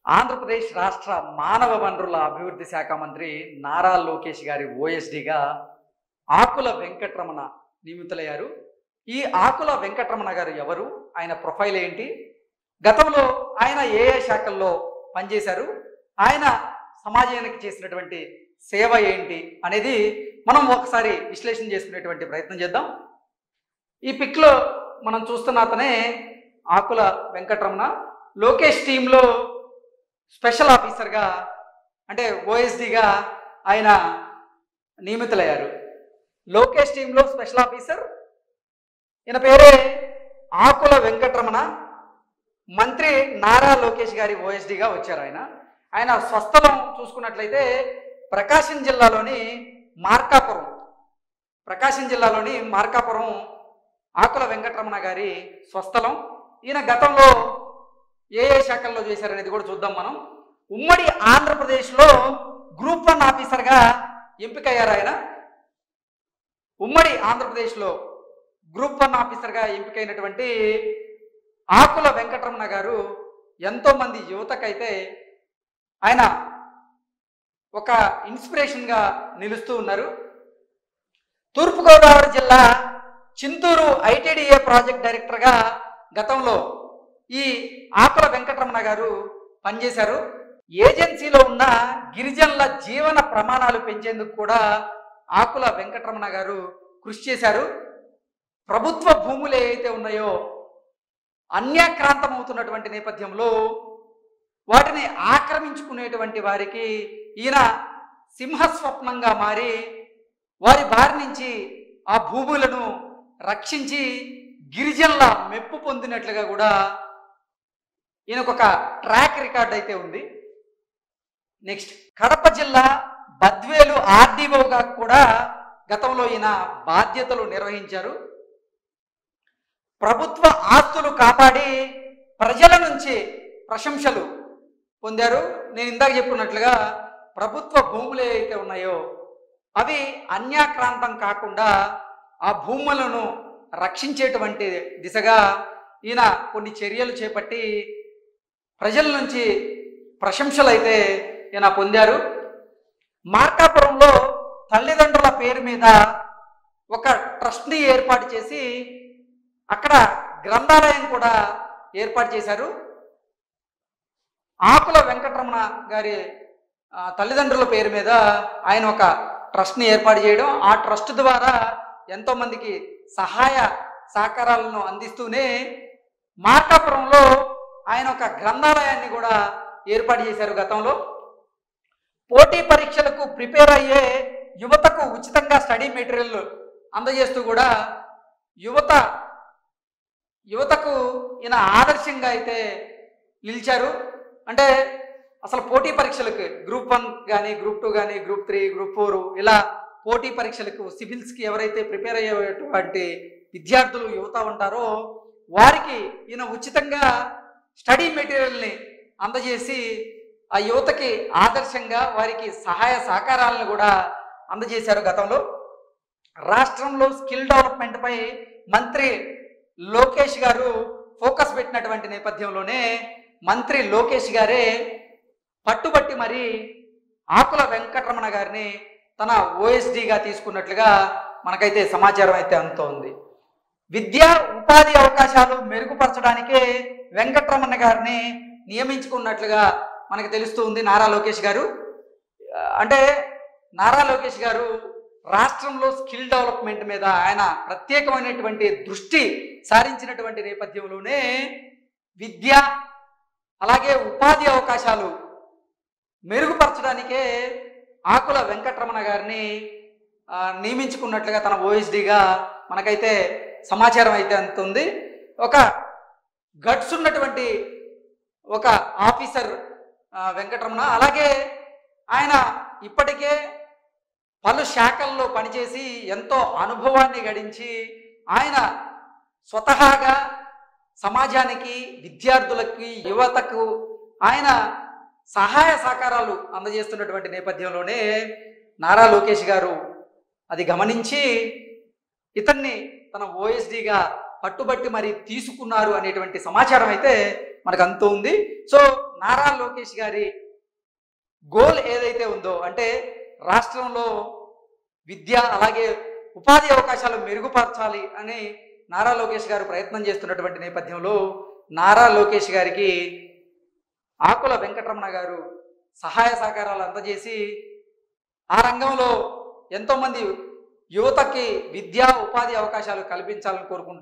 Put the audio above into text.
ఆంధ్రప్రదేశ్ రాష్ట్ర మానవ వనరుల అభివృద్ధి శాఖ మంత్రి నారా లోకేష్ గారి ఓఎస్డిగా ఆకుల వెంకటరమణ నియమితులయ్యారు ఈ ఆకుల వెంకటరమణ గారు ఎవరు ఆయన ప్రొఫైల్ ఏంటి గతంలో ఆయన ఏ ఏ శాఖల్లో పనిచేశారు ఆయన సమాజానికి చేసినటువంటి సేవ ఏంటి అనేది మనం ఒకసారి విశ్లేషణ చేసుకునేటువంటి ప్రయత్నం చేద్దాం ఈ పిక్లో మనం చూస్తున్న అతనే ఆకుల వెంకటరమణ లోకేష్ టీంలో స్పెషల్ ఆఫీసర్గా అంటే ఓఎస్డిగా ఆయన నియమితులయ్యారు లోకేష్ టీంలో స్పెషల్ ఆఫీసర్ ఈయన పేరే ఆకుల వెంకటరమణ మంత్రి నారా లోకేష్ గారి ఓఎస్డిగా వచ్చారు ఆయన ఆయన స్వస్థలం చూసుకున్నట్లయితే ప్రకాశం జిల్లాలోని మార్కాపురం ప్రకాశం జిల్లాలోని మార్కాపురం ఆకుల వెంకటరమణ గారి స్వస్థలం ఈయన గతంలో ఏ ఏ శాఖల్లో చేశారనేది కూడా చూద్దాం మనం ఉమ్మడి ఆంధ్రప్రదేశ్లో గ్రూప్ వన్ ఆఫీసర్గా ఎంపికయ్యారు ఆయన ఉమ్మడి ఆంధ్రప్రదేశ్లో గ్రూప్ వన్ ఆఫీసర్గా ఎంపికైనటువంటి ఆకుల వెంకటరమణ గారు ఎంతోమంది యువతకైతే ఆయన ఒక ఇన్స్పిరేషన్గా నిలుస్తూ ఉన్నారు తూర్పుగోదావరి జిల్లా చింతూరు ఐటీడీఏ ప్రాజెక్ట్ డైరెక్టర్గా గతంలో ఈ ఆకుల వెంకటరమణ గారు పనిచేశారు ఏజెన్సీలో ఉన్న గిరిజనుల జీవన ప్రమాణాలు పెంచేందుకు కూడా ఆకుల వెంకటరమణ గారు కృషి చేశారు ప్రభుత్వ భూములు ఏవైతే ఉన్నాయో అన్యాక్రాంతమవుతున్నటువంటి నేపథ్యంలో వాటిని ఆక్రమించుకునేటువంటి వారికి ఈయన సింహస్వప్నంగా మారి వారి బారి నుంచి ఆ భూములను రక్షించి గిరిజనుల మెప్పు పొందినట్లుగా కూడా ఈయనకు ఒక ట్రాక్ రికార్డ్ అయితే ఉంది నెక్స్ట్ కడప జిల్లా బద్వేలు ఆర్డీఓగా కూడా గతంలో ఈయన బాధ్యతలు నిర్వహించారు ప్రభుత్వ ఆస్తులు కాపాడి ప్రజల నుంచి ప్రశంసలు పొందారు నేను ఇందాక చెప్పుకున్నట్లుగా ప్రభుత్వ భూములు ఏవైతే ఉన్నాయో అవి అన్యాక్రాంతం కాకుండా ఆ భూములను రక్షించేటువంటి దిశగా ఈయన కొన్ని చర్యలు చేపట్టి ప్రజల నుంచి ప్రశంసలు అయితే ఈయన పొందారు మార్కాపురంలో తల్లిదండ్రుల పేరు మీద ఒక ట్రస్ట్ని ఏర్పాటు చేసి అక్కడ గ్రంథాలయం కూడా ఏర్పాటు చేశారు ఆకుల వెంకటరమణ గారి ఆ, తల్లిదండ్రుల పేరు మీద ఆయన ఒక ట్రస్ట్ని ఏర్పాటు చేయడం ఆ ట్రస్ట్ ద్వారా ఎంతోమందికి సహాయ సహకారాలను అందిస్తూనే మార్కాపురంలో ఆయన ఒక గ్రంథాలయాన్ని కూడా ఏర్పాటు చేశారు గతంలో పోటీ పరీక్షలకు ప్రిపేర్ అయ్యే యువతకు ఉచితంగా స్టడీ మెటీరియల్ అందజేస్తూ కూడా యువత యువతకు ఈయన ఆదర్శంగా అయితే నిలిచారు అంటే అసలు పోటీ పరీక్షలకు గ్రూప్ వన్ కానీ గ్రూప్ టూ కానీ గ్రూప్ త్రీ గ్రూప్ ఫోర్ ఇలా పోటీ పరీక్షలకు సివిల్స్కి ఎవరైతే ప్రిపేర్ అయ్యేటువంటి విద్యార్థులు యువత ఉంటారో వారికి ఈయన ఉచితంగా స్టడీ మెటీరియల్ని అందజేసి ఆ యువతకి ఆదర్శంగా వారికి సహాయ సహకారాలను కూడా అందజేశారు గతంలో రాష్ట్రంలో స్కిల్ డెవలప్మెంట్పై మంత్రి లోకేష్ గారు ఫోకస్ పెట్టినటువంటి నేపథ్యంలోనే మంత్రి లోకేష్ గారే పట్టుబట్టి మరి ఆకుల వెంకటరమణ గారిని తన ఓఎస్డిగా తీసుకున్నట్లుగా మనకైతే సమాచారం అయితే అందుతోంది విద్యా ఉపాధి అవకాశాలు మెరుగుపరచడానికే వెంకటరమణ గారిని నియమించుకున్నట్లుగా మనకు తెలుస్తుంది నారా లోకేష్ గారు ఆ, అంటే నారా లోకేష్ గారు రాష్ట్రంలో స్కిల్ డెవలప్మెంట్ మీద ఆయన ప్రత్యేకమైనటువంటి దృష్టి సారించినటువంటి నేపథ్యంలోనే విద్య అలాగే ఉపాధి అవకాశాలు మెరుగుపరచడానికే ఆకుల వెంకటరమణ గారిని ఆ, నియమించుకున్నట్లుగా తన ఓఎస్డిగా మనకైతే సమాచారం అయితే అందుతుంది ఒక గట్స్ ఉన్నటువంటి ఒక ఆఫీసర్ ఆ, వెంకటరమణ అలాగే ఆయన ఇప్పటికే పలు శాఖల్లో పనిచేసి ఎంతో అనుభవాన్ని గడించి ఆయన స్వతహాగా సమాజానికి విద్యార్థులకి యువతకు ఆయన సహాయ సహకారాలు అందజేస్తున్నటువంటి నేపథ్యంలోనే నారా లోకేష్ గారు అది గమనించి ఇతన్ని తన ఓఎస్డిగా పట్టుబట్టి మరి తీసుకున్నారు అనేటువంటి సమాచారం అయితే మనకు అంతూ ఉంది సో నారా లోకేష్ గారి గోల్ ఏదైతే ఉందో అంటే రాష్ట్రంలో విద్య అలాగే ఉపాధి అవకాశాలు మెరుగుపరచాలి అని నారా లోకేష్ గారు ప్రయత్నం చేస్తున్నటువంటి నేపథ్యంలో నారా లోకేష్ గారికి ఆకుల వెంకటరమణ గారు సహాయ సహకారాలు అందజేసి ఆ రంగంలో ఎంతోమంది యువతకి విద్యా ఉపాధి అవకాశాలు కల్పించాలని కోరుకుంటున్నారు